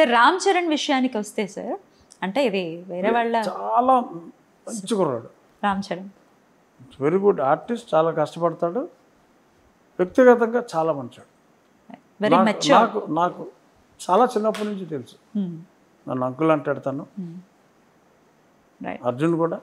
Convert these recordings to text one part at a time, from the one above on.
Sir Ram Charan విషయానికి వస్తే sir అంటే ఇది వేరే వాళ్ళ చాలా మంచి కుర్రాడు Ram Charan very good artist చాలా కష్టపడతాడు వ్యక్తిగతంగా చాలా మంచాడు వెరీ నాకు- మెచ్యూర్ నాకు నాకు చాలా చిన్నప్పటి నుంచి తెలుసు నన్ను అంకుల్ అంటాడు తను రైట్ అర్జున్ కూడా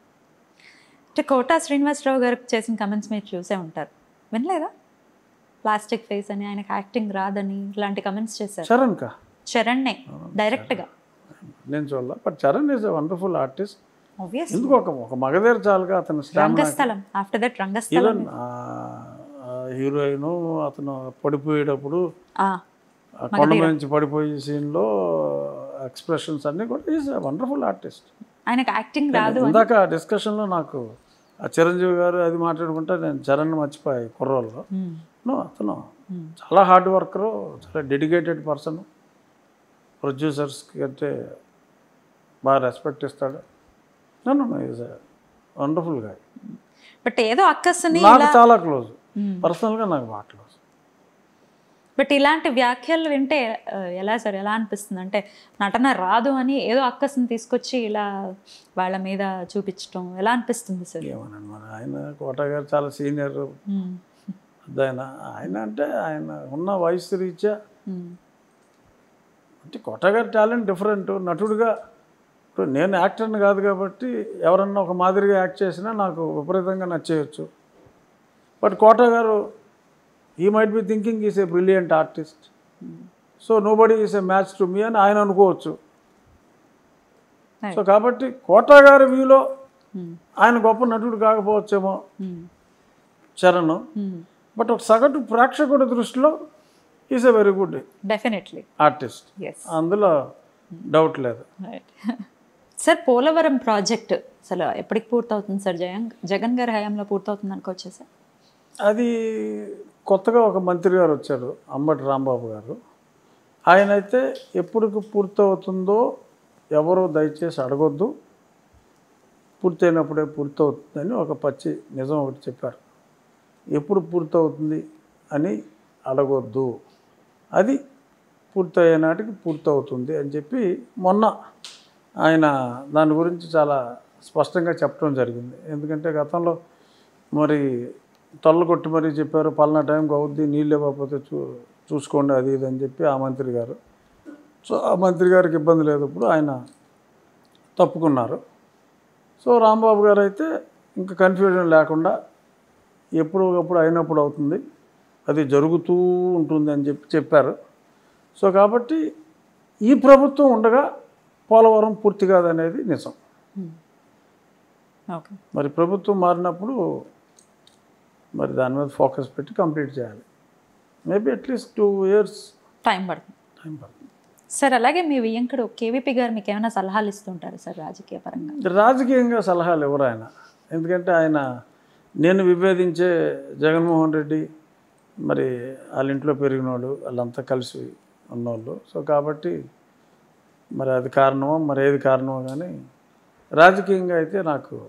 అంటే కోటా శ్రీనివాసరావు గారికి చేసిన కమెంట్స్ మీరు చూసే ఉంటారు వినలేదా ప్లాస్టిక్ ఫేస్ అని ఆయనకు యాక్టింగ్ రాదని ఇలాంటి కమెంట్స్ చేశారు చరణ్ కా చరణ్నే డైరెక్ట్గా నేను చూడాల but Charan is a wonderful artist obvious ఎందుకు ఒక ఒక మగధేర చాలుగా అతను stamina Rangasthalam after that Rangasthalam even heroine అతను పడిపోయేటప్పుడు ఆ, ఆ కొండ మీద నుంచి పడిపోయే సీన్లో ఎక్స్ప్రెషన్స్ అన్నీ కూడా ఈజ్ వండర్ఫుల్ ఆర్టిస్ట్ ఆయనకు యాక్టింగ్ రాదు ఇందాక డిస్కషన్లో నాకు ఆ చిరంజీవి గారు అది మాట్లాడుకుంటే నేను చరణ్ మర్చిపోయి కుర్రోళ్ళు Hmm. నో అతను చాలా హార్డ్ వర్కరు చాలా డెడికేటెడ్ పర్సన్ ప్రొడ్యూసర్స్కి అంటే బాగా రెస్పెక్ట్ ఇస్తాడు నన్ను ఈజ్ వండర్ఫుల్ గా బట్ ఏదో అక్కస్ని నాకు చాలా క్లోజ్ పర్సనల్గా నాకు బాగా క్లోజ్ బట్ ఇలాంటి వ్యాఖ్యలు వింటే ఆ, ఎలా సార్ ఎలా అనిపిస్తుంది అంటే నటన రాదు అని ఏదో అక్కస్ని తీసుకొచ్చి ఇలా వాళ్ళ మీద చూపించడం ఎలా అనిపిస్తుంది సార్ ఏమోనండి మన ఆయన కోట గారు చాలా సీనియర్ Hmm. ఆయన ఆయన అంటే ఆయన ఉన్న వయసు రీత్యా Hmm. అంటే కోట గారి టాలెంట్ డిఫరెంట్ నటుడుగా ఇప్పుడు నేను యాక్టర్ని కాదు కాబట్టి ఎవరన్నా ఒక మాదిరిగా యాక్ట్ చేసినా నాకు విపరీతంగా నచ్చేయచ్చు బట్ కోట గారు ఈ might be thinking is a brilliant artist so nobody is a match to me అని ఆయన అనుకోవచ్చు Right. సో కాబట్టి కోట గారి వ్యూలో Hmm. ఆయన గొప్ప నటుడు కాకపోవచ్చేమో Hmm. చరణ్ Hmm. బట్ ఒక సగటు ప్రేక్షకుడి దృష్టిలో is a very good definitely artist yes అందులో డౌట్ లేదు సార్ పోలవరం ప్రాజెక్ట్ అసలు ఎప్పటికి పూర్తవుతుంది సార్ జగన్ జగన్ గారి హయాంలో పూర్తవుతుంది అనుకోవచ్చా సార్ అది కొత్తగా ఒక మంత్రి గారు వచ్చారు అంబటి రాంబాబు గారు ఆయన అయితే ఎప్పటికి పూర్తవుతుందో ఎవరు దయచేసి అడగొద్దు పూర్తయినప్పుడే పూర్తవుతుందని ఒక పచ్చి నిజం ఒకటి చెప్పారు ఎప్పుడు పూర్తవుతుంది అని అడగొద్దు అది పూర్తయ్యే నాటికి పూర్తవుతుంది అని చెప్పి మొన్న ఆయన దాని గురించి చాలా స్పష్టంగా చెప్పడం జరిగింది ఎందుకంటే గతంలో మరి తొల్ల కొట్టి మరీ చెప్పారు పలానా టైంకి అవుద్ది నీళ్ళు ఇవ్వకపోతే చూ చూసుకోండి అది ఇది అని చెప్పి ఆ మంత్రి గారు సో ఆ మంత్రి గారికి ఇబ్బంది లేదు ఇప్పుడు ఆయన తప్పుకున్నారు సో రాంబాబు గారు అయితే ఇంకా కన్ఫ్యూజన్ లేకుండా ఎప్పుడప్పుడు అయినప్పుడు అవుతుంది అది జరుగుతూ ఉంటుంది అని చెప్పి చెప్పారు సో కాబట్టి ఈ ప్రభుత్వం ఉండగా పోలవరం పూర్తి కాదనేది నిజం ఓకే మరి ప్రభుత్వం మారినప్పుడు మరి దాని మీద ఫోకస్ పెట్టి కంప్లీట్ చేయాలి maybe at least two years time పడుతుంది టైం పడుతుంది సార్ అలాగే మీ వియంకుడు కేవీపీ గారు మీకు ఏమైనా సలహాలు ఇస్తుంటారు సార్ రాజకీయ పరంగా రాజకీయంగా సలహాలు ఎవరు ఆయన ఎందుకంటే ఆయన నేను విభేదించే జగన్మోహన్ రెడ్డి మరి వాళ్ళ ఇంట్లో పెరిగినోడు వాళ్ళంతా కలిసి ఉన్నోళ్ళు సో కాబట్టి మరి అది కారణమో మరి ఏది కారణమో కానీ రాజకీయంగా అయితే నాకు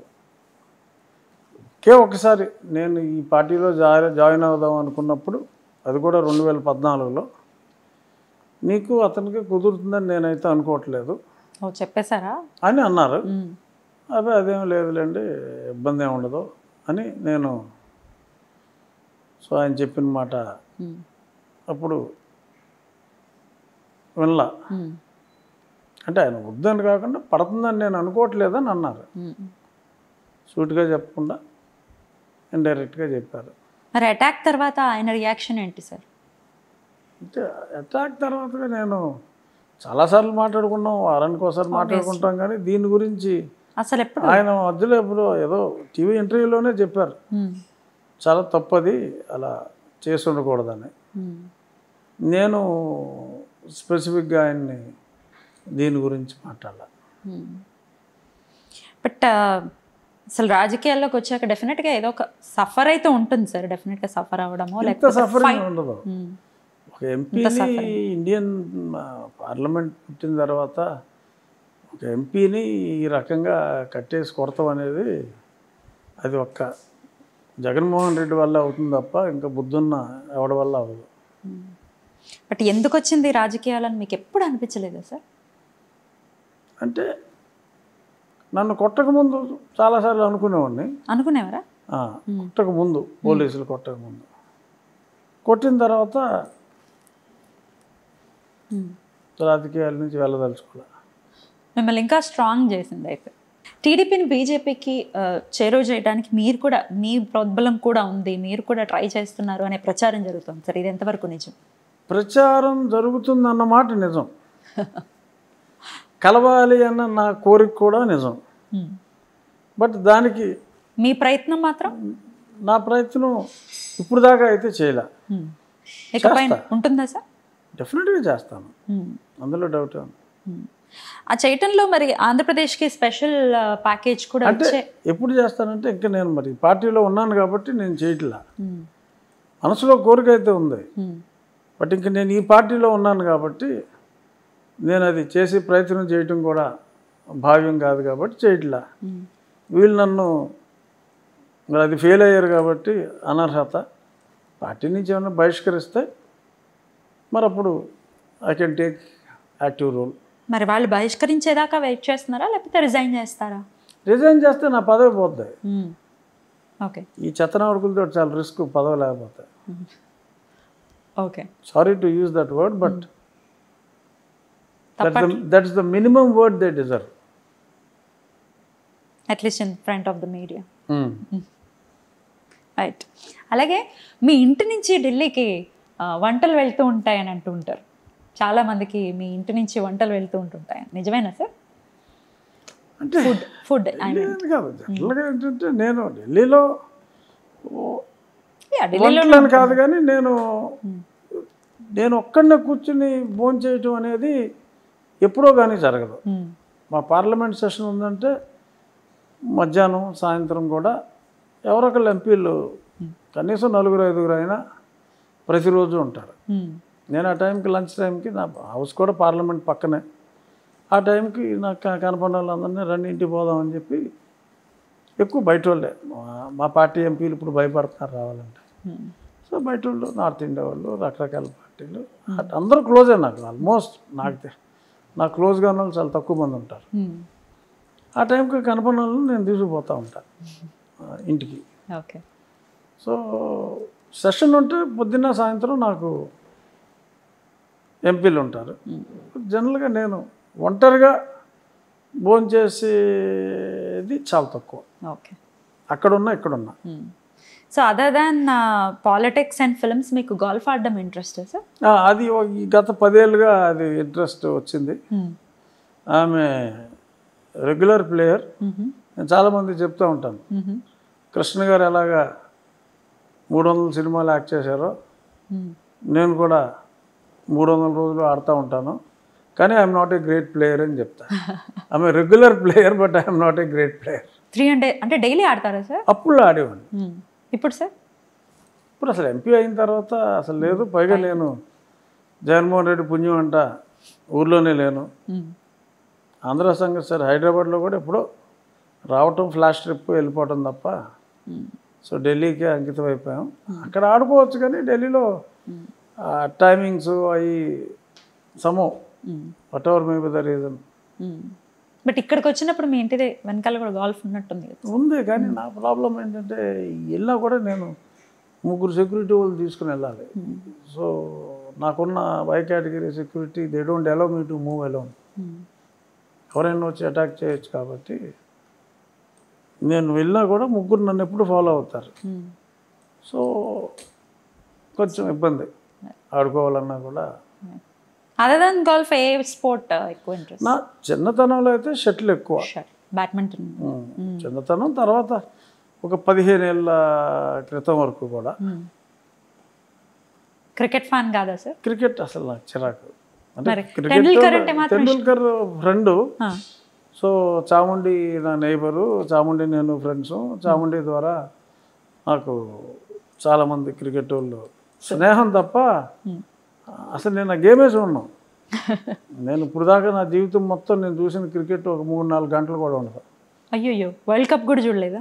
కే ఒకసారి నేను ఈ పార్టీలో జాయిన్ జాయిన్ అవుదాం అనుకున్నప్పుడు అది కూడా రెండు వేల పద్నాలుగులో నీకు అతనికి కుదురుతుందని నేనైతే అనుకోవట్లేదు ఓ చెప్పేశారా అని అన్నారు మ్మ్. అదే అదేం లేదులేండి ఇబ్బంది ఏమి ఉండదు అని నేను సో ఆయన చెప్పిన మాట మ్మ్. అప్పుడు వినలా మ్మ్. అంటే ఆయన వద్దని కాకుండా పడుతుందని నేను అనుకోవట్లేదని అన్నారు మ్మ్. సూటిగా చెప్పకుండా ఇండైరెక్ట్గా చెప్పారు మరి అటాక్ తర్వాత ఆయన రియాక్షన్ ఏంటి సార్ అంటే అటాక్ తర్వాతగా నేను చాలాసార్లు మాట్లాడుకున్నాం వారానికి ఒకసారి మాట్లాడుకుంటాం కానీ దీని గురించి అసలు ఎప్పుడు ఆయన మధ్యలో ఎప్పుడో ఏదో టీవీ ఇంటర్వ్యూలోనే చెప్పారు మ్మ్. చాలా తప్పది అలా చేసి ఉండకూడదని మ్మ్. నేను స్పెసిఫిక్గా ఆయన్ని దీని గురించి మాట్లాడాలి బట్ అసలు రాజకీయాల్లోకి వచ్చాక డెఫినెట్గా ఏదో ఒక సఫర్ అయితే ఉంటుంది సార్ డెఫినెట్గా సఫర్ అవ్వడమో ఇంత లేకపోతే సఫరింగ్ ఉండదు మ్మ్. ఒక ఎంపీని ఇండియన్ ఆ, పార్లమెంట్ పుట్టిన తర్వాత ఒక ఎంపీని ఈ రకంగా కట్టేసి కొడతాం అనేది అది ఒక్క జగన్మోహన్ రెడ్డి వల్ల అవుతుంది తప్ప ఇంకా బుద్ధున్న ఎవడి వల్ల అవ్వదు బట్ ఎందుకు వచ్చింది రాజకీయాలని మీకు ఎప్పుడు అనిపించలేదా సార్ అంటే నన్ను కొట్టక ముందు చాలాసార్లు అనుకునేవాడిని అనుకునేవారా ఆ, కొట్టక ముందు పోలీసులు కొట్టక ముందు కొట్టిన తర్వాత మ్మ్. రాజకీయాల నుంచి వెళ్ళదలుచుకోలే మిమ్మల్ని ఇంకా స్ట్రాంగ్ చేసింది అయితే టీడీపీని బీజేపీకి చేరువ చేయడానికి మీరు కూడా మీ ప్రోద్బలం కూడా ఉంది మీరు కూడా ట్రై చేస్తున్నారు అనే ప్రచారం జరుగుతుంది సార్ ఇది ఎంతవరకు నిజం ప్రచారం జరుగుతుందన్నమాట నిజం కలవాలి అన్న నా కోరిక కూడా నిజం మ్మ్. బట్ దానికి మీ ప్రయత్నం మాత్రం నా ప్రయత్నం ఇప్పుడు దాకా అయితే చేయలే మ్మ్. ఇకపై ఉంటుందా సార్ డెఫినెట్గా చేస్తాను మ్మ్. అందులో డౌట్ ఉంది. మ్మ్. ఆ చేయటంలో మరి ఆంధ్రప్రదేశ్కి స్పెషల్ ప్యాకేజ్ కూడా అంటే వచ్చే ఎప్పుడు చేస్తానంటే ఇంకా నేను మరి పార్టీలో ఉన్నాను కాబట్టి నేను చేయట్లా మ్మ్. మనసులో కోరిక అయితే ఉంది మ్మ్. బట్ ఇంక నేను ఈ పార్టీలో ఉన్నాను కాబట్టి నేను అది చేసే ప్రయత్నం చేయటం కూడా భావ్యం కాదు కాబట్టి చేయట్లా మ్మ్. వీళ్ళు నన్ను మరి అది ఫెయిల్ అయ్యారు కాబట్టి అనర్హత పార్టీ నుంచి ఏమైనా బహిష్కరిస్తే మరి అప్పుడు I can take active role మరి వాళ్ళు బహిష్కరించేదాకా వెయిట్ చేస్తున్నారా లేకపోతే రిజైన్ చేస్తారా రిజైన్ చేస్తే నా పదవి పోద్ది మ్మ్. ఓకే ఈ చెత్తనవడుకులతో చాలా రిస్క్ పదవి లేకపోతే okay sorry to use that word but that is the minimum word they deserve at least in front of the media right అలాగే మీ ఇంటి నుంచి ఢిల్లీకి ఆ, వంటలు వెళ్తూ ఉంటాయని అంటూ ఉంటారు చాలా మందికి మీ ఇంటి నుంచి వంటలు వెళ్తూ ఉంటుంటాయి నిజమేనా సార్ అంటే ఫుడ్ ఫుడ్ ఐ మీన్ లేదు కాదు జనరల్గా ఏంటంటే నేను ఢిల్లీలో ఢిల్లీలో వంటలని కాదు కానీ నేను నేను ఒక్కడనే కూర్చుని భోజనం చేయటం అనేది ఎప్పుడో కానీ జరగదు మ్మ్. మా పార్లమెంట్ సెషన్ ఉందంటే మధ్యాహ్నం సాయంత్రం కూడా ఎవరొకళ్ళు ఎంపీలు కనీసం నలుగురు ఐదుగురు అయినా ప్రతిరోజు ఉంటారు మ్మ్. నేను ఆ టైంకి లంచ్ టైంకి నా హౌస్ కూడా పార్లమెంట్ పక్కనే ఆ టైంకి నాకు క- కనపడిన వాళ్ళందరినీ రండి ఇంటికి పోదామని చెప్పి ఎక్కువ బయట వాళ్ళే మా- మా పార్టీ ఎంపీలు ఇప్పుడు భయపడుతున్నారు రావాలంటే మ్మ్. సో బయట వాళ్ళు నార్త్ ఇండియా వాళ్ళు రకరకాల పార్టీలు అట్ అందరూ క్లోజే నాకు ఆల్మోస్ట్ నాకు తె- నాకు క్లోజ్గా ఉన్న వాళ్ళు చాలా తక్కువ మంది ఉంటారు మ్మ్. ఆ టైంకి కనపడిన వాళ్ళు నేను తీసుకుపోతూ ఉంటాను ఆ, ఇంటికి ఓకే సో సెషన్ ఉంటే పొద్దున్న సాయంత్రం నాకు ఎంపీలు ఉంటారు జనరల్గా నేను ఒంటరిగా భోజనం చేసేది చాలా తక్కువ ఓకే అక్కడున్నా ఇక్కడున్నా so other than politics and films మీకు గోల్ఫ్ ఆడడం ఇంట్రెస్ట్ సార్ ఆ, అది ఒక- ఈ గత పదేళ్ళుగా అది ఇంట్రెస్ట్ వచ్చింది ఆమె రెగ్యులర్ ప్లేయర్ నేను చాలామంది చెప్తూ ఉంటాను కృష్ణ గారు ఎలాగా మూడు వందల సినిమాలు యాక్ట్ చేశారో నేను కూడా మూడు వందల రోజులు ఆడుతూ ఉంటాను కానీ I'm not a great player అని చెప్తా ఆమె regular player but I'm not a great player three hundred అంటే డైలీ ఆడతారా సార్ అప్పుడు ఆడేవాడిని ఇప్పుడు సార్ ఇప్పుడు అసలు ఎంపీ అయిన తర్వాత అసలు లేదు పైగా నేను జగన్మోహన్ రెడ్డి పుణ్యం అంట ఊర్లోనే లేను ఆంధ్ర సంఘం సార్ హైదరాబాద్లో కూడా ఎప్పుడో రావటం ఫ్లాష్ ట్రిప్ వెళ్ళిపోవటం తప్ప సో ఢిల్లీకి అంకితం అయిపోయాం అక్కడ ఆడుకోవచ్చు కానీ ఢిల్లీలో టైమింగ్స్ అవి సమో whatever may be the reason but ఇక్కడికి వచ్చినప్పుడు మీ ఇంటి దే- వెనకాల కూడా గోల్ఫ్ ఉన్నట్టుంది కదా ఉంది కానీ నా ప్రాబ్లం ఏంటంటే వెళ్ళినా కూడా నేను ముగ్గురు సెక్యూరిటీ వాళ్ళు తీసుకుని వెళ్ళాలి సో నాకున్న Y category security they don't allow me to move alone ఎవరైనా వచ్చి అటాక్ చేయొచ్చు కాబట్టి నేను వెళ్ళినా కూడా ముగ్గురు నన్ను ఎప్పుడు ఫాలో అవుతారు సో కొంచెం ఇబ్బంది ఆడుకోవాలన్నా కూడా other than golf a sport ఎక్కువ ఇంట్రెస్ట్ నా చిన్నతనంలో అయితే షటిల్ ఎక్కువ బ్యాడ్మింటన్ ఉమ్, చిన్నతనం తర్వాత ఒక పదిహేను ఏళ్ళ క్రితం వరకు కూడా క్రికెట్ ఫ్యాన్ కాదా సార్ క్రికెట్ అసలు నాకు చిరాకు అంటే మరి క్రికెట్ టెండూల్కర్ అంటే మాత్రం తెండూల్కర్ ఫ్రెండ్ సో చాముండి నా నైబరు చాముండి నేను ఫ్రెండ్స్ చాముండి ద్వారా నాకు చాలామంది క్రికెట్ వాళ్ళు స్నేహం తప్ప అసలు నేను ఆ గేమే చూడను నేను ఇప్పుడు దాకా నా జీవితం మొత్తం నేను చూసిన క్రికెట్ ఒక మూడు నాలుగు గంటలు కూడా ఉండదు అయ్యో వరల్డ్ కప్ కూడా చూడలేదా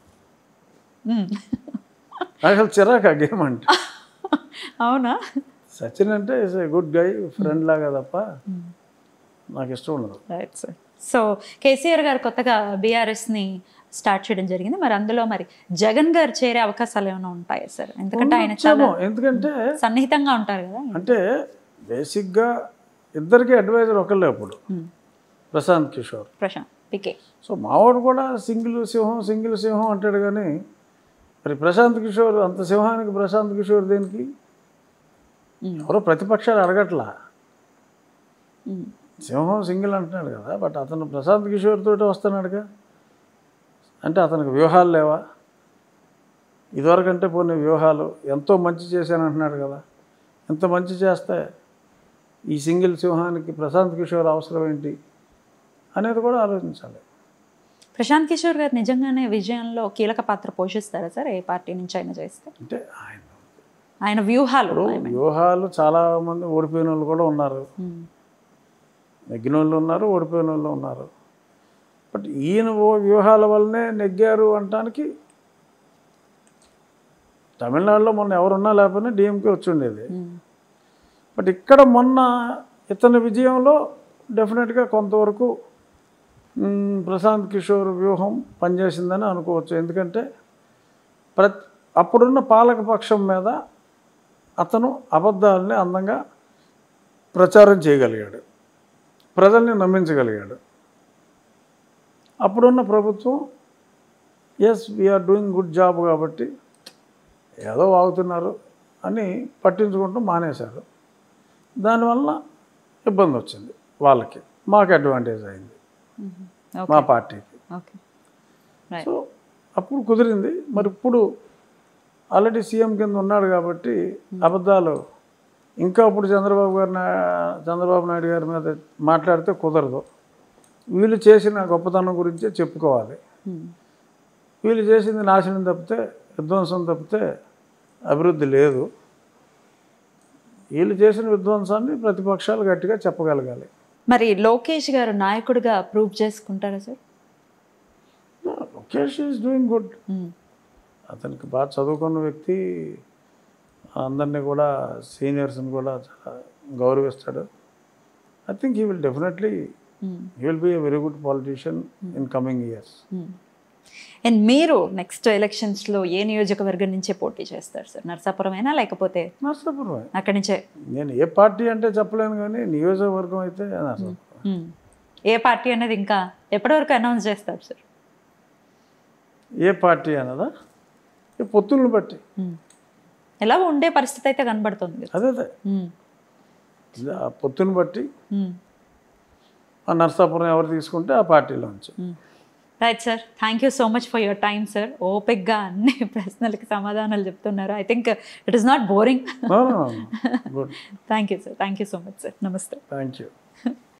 మ్మ్. నాకు అసలు చిరాకు ఆ గేమ్ అంటే అవునా సచిన్ అంటే is a good guy friend లాగా తప్ప నాకు ఇష్టం ఉండదు రైట్ సార్ సో కేసీఆర్ గారు కొత్తగా బీఆర్ఎస్ని స్టార్ట్ చేయడం జరిగింది మరి అందులో మరి జగన్ గారు చేరే అవకాశాలు ఏమైనా ఉంటాయా సార్ ఎందుకంటే ఆయన చాలా ఉండొచ్చేమో. ఎందుకంటే సన్నిహితంగా ఉంటారు కదా అంటే బేసిక్గా ఇద్దరికి అడ్వైజర్ ఒకళ్ళే అప్పుడు Hmm. Prashant Kishor Prashant PK so మావాడు కూడా సింగిల్ సింహం సింగిల్ సింహం అంటాడు కానీ మరి ప్రశాంత్ కిషోర్ అంత సింహానికి ప్రశాంత్ కిషోర్ దేనికి Hmm. ఎవరో ప్రతిపక్షాలు అడగట్లా ఉమ్. సింహం సింగిల్ అంటున్నాడు కదా బట్ అతను ప్రశాంత్ కిషోర్ తోటి వస్తున్నాడుగా అంటే అతనికి వ్యూహాలు లేవా ఇదివరకంటే పోనీ వ్యూహాలు ఎంతో మంచి చేశాను అంటున్నాడు కదా ఎంత మంచి చేస్తే ఈ సింగిల్ సింహానికి ప్రశాంత్ కిషోర్ అవసరం ఏంటి అనేది కూడా ఆలోచించాలి ప్రశాంత్ కిషోర్ గారు నిజంగానే విజయంలో కీలక పాత్ర పోషిస్తారా సార్ ఏ పార్టీ నుంచి అయినా చేస్తే అంటే ఆయన ఆయన వ్యూహాలు ఇప్పుడు వ్యూహాలు చాలా మంది ఓడిపోయిన వాళ్ళు కూడా ఉన్నారు ఉమ్. నెగ్గిన వాళ్ళు ఉన్నారు ఓడిపోయిన వాళ్ళు ఉన్నారు బట్ ఈయన ఓ వ్యూహాల వల్లనే నెగ్గారు అనటానికి తమిళనాడులో మొన్న ఎవరున్నా లేకపోయినా డిఎంకే వచ్చి ఉండేది ఉమ్. బట్ ఇక్కడ మొన్న ఇతని విజయంలో డెఫినెట్గా కొంతవరకు మ్, ప్రశాంత్ కిషోర్ వ్యూహం పనిచేసిందని అనుకోవచ్చు ఎందుకంటే ప్రతి అప్పుడున్న పాలకపక్షం మీద అతను అబద్ధాలని అందంగా ప్రచారం చేయగలిగాడు ప్రజల్ని నమ్మించగలిగాడు అప్పుడున్న ప్రభుత్వం yes we're doing good job కాబట్టి ఏదో వాగుతున్నారు అని పట్టించుకుంటూ మానేశారు దానివల్ల ఇబ్బంది వచ్చింది వాళ్ళకి మాకు అడ్వాంటేజ్ అయింది ఉమ్. మా ఓకే పార్టీకి ఓకే రైట్ సో అప్పుడు కుదిరింది మరి ఇప్పుడు ఆల్రెడీ సీఎం కింద ఉన్నాడు కాబట్టి అబద్ధాలు ఇంకా ఇప్పుడు చంద్రబాబు గారి నా- చంద్రబాబు నాయుడు గారి మీద మాట్లాడితే కుదరదు వీళ్ళు చేసిన గొప్పతనం గురించే చెప్పుకోవాలి ఉమ్. వీళ్ళు చేసింది నాశనం తప్పితే విధ్వంసం తప్పితే అభివృద్ధి లేదు వీళ్ళు చేసిన విధ్వంసాన్ని ప్రతిపక్షాలు గట్టిగా చెప్పగలగాలి మరి లోకేష్ గారు నాయకుడిగా ప్రూవ్ చేసుకుంటారా sir Lokesh is doing good um. అతనికి బాగా చదువుకున్న వ్యక్తి అందరినీ కూడా సీనియర్స్ని కూడా చాలా గౌరవిస్తాడు I think he will definitely um. He will be a very good politician in coming years and మీరు నెక్స్ట్ ఎలక్షన్స్లో ఏ నియోజకవర్గం నుంచే పోటీ చేస్తారు సార్ నర్సాపురమేనా లేకపోతే నర్సాపురం అక్కడి నుంచే నేను ఏ పార్టీ అంటే చెప్పలేను కానీ నియోజకవర్గం అయితే నర్సాపురం ఉమ్. ఏ పార్టీ అనేది ఇంకా ఎప్పటివరకు అనౌన్స్ చేస్తారు సార్ ఏ పార్టీ అన్నదా ఈ పొత్తులను బట్టి ఉమ్. ఎలా ఉండే పరిస్థితి అయితే కనబడుతుంది కదా అదే అదే ఉమ్. ఆ పొత్తుని బట్టి ఉమ్. ఆ నర్సాపురం ఎవరు తీసుకుంటే ఆ పార్టీలోంచి right sir thank you so much for your time sir ఓపిక్గా అన్ని ప్రశ్నలకి సమాధానాలు చెప్తున్నారు I think it is not boring good thank you sir thank you so much sir నమస్తే థ్యాంక్ యూ